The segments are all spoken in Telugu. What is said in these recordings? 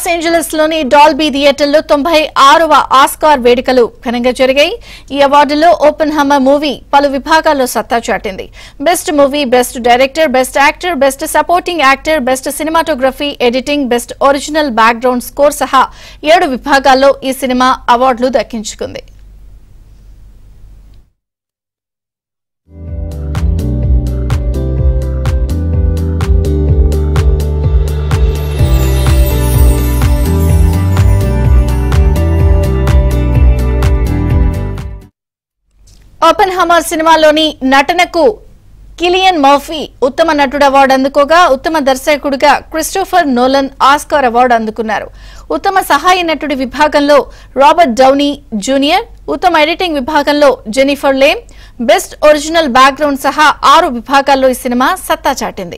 లాస్ ఏంజలస్ లోని డాల్బీ థియేటర్లో తొంభై ఆరవ ఆస్కార్ వేడుకలు ఘనంగా జరిగాయి ఈ అవార్డులో ఓపెన్ హమ్మర్ మూవీ పలు విభాగాల్లో సత్తా చాటింది best movie best director best actor best supporting actor best cinematography editing best original background score సహా ఏడు విభాగాల్లో ఈ సినిమా అవార్డులు దక్కించుకుంది ఓపెన్ హమర్ సినిమాలోని నటనకు కిలియన్ మర్ఫీ ఉత్తమ నటుడు అవార్డు అందుకోగా ఉత్తమ దర్శకుడిగా క్రిస్టోఫర్ నోలన్ ఆస్కార్ అవార్డు అందుకున్నారు ఉత్తమ సహాయ నటుడి విభాగంలో రాబర్ట్ డౌనీ జూనియర్ ఉత్తమ ఎడిటింగ్ విభాగంలో Jennifer Lame best original background సహా ఆరు విభాగాల్లో ఈ సినిమా సత్తా చాటింది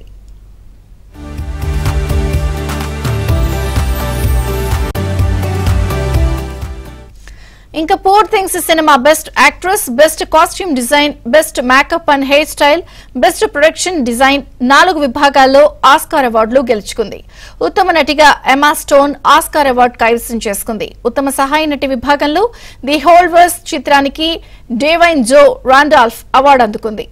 ఇంకా పోర్ థింగ్స్ సినిమా best actress best costume design best makeup and hair style best production design నాలుగు విభాగాల్లో ఆస్కార్ అవార్డులు గెలుచుకుంది ఉత్తమ నటిగా ఎమా స్టోన్ ఆస్కార్ అవార్డు కైవసం చేసుకుంది ఉత్తమ సహాయ నటి విభాగంలో ది హోల్వర్స్ చిత్రానికి డేవైన్ జో రాండాల్ఫ్ అవార్డు అందుకుంది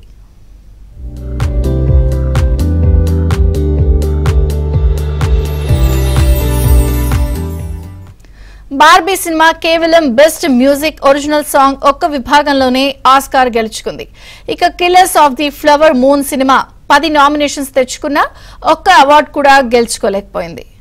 బార్బీ సినిమా కేవలం బెస్ట్ మ్యూజిక్ ఒరిజినల్ సాంగ్ ఒక్క విభాగంలోనే ఆస్కార్ గెలుచుకుంది ఇక Killers of the Flower Moon సినిమా పది నామినేషన్స్ తెచ్చుకున్నా ఒక్క అవార్డు కూడా గెలుచుకోలేకపోయింది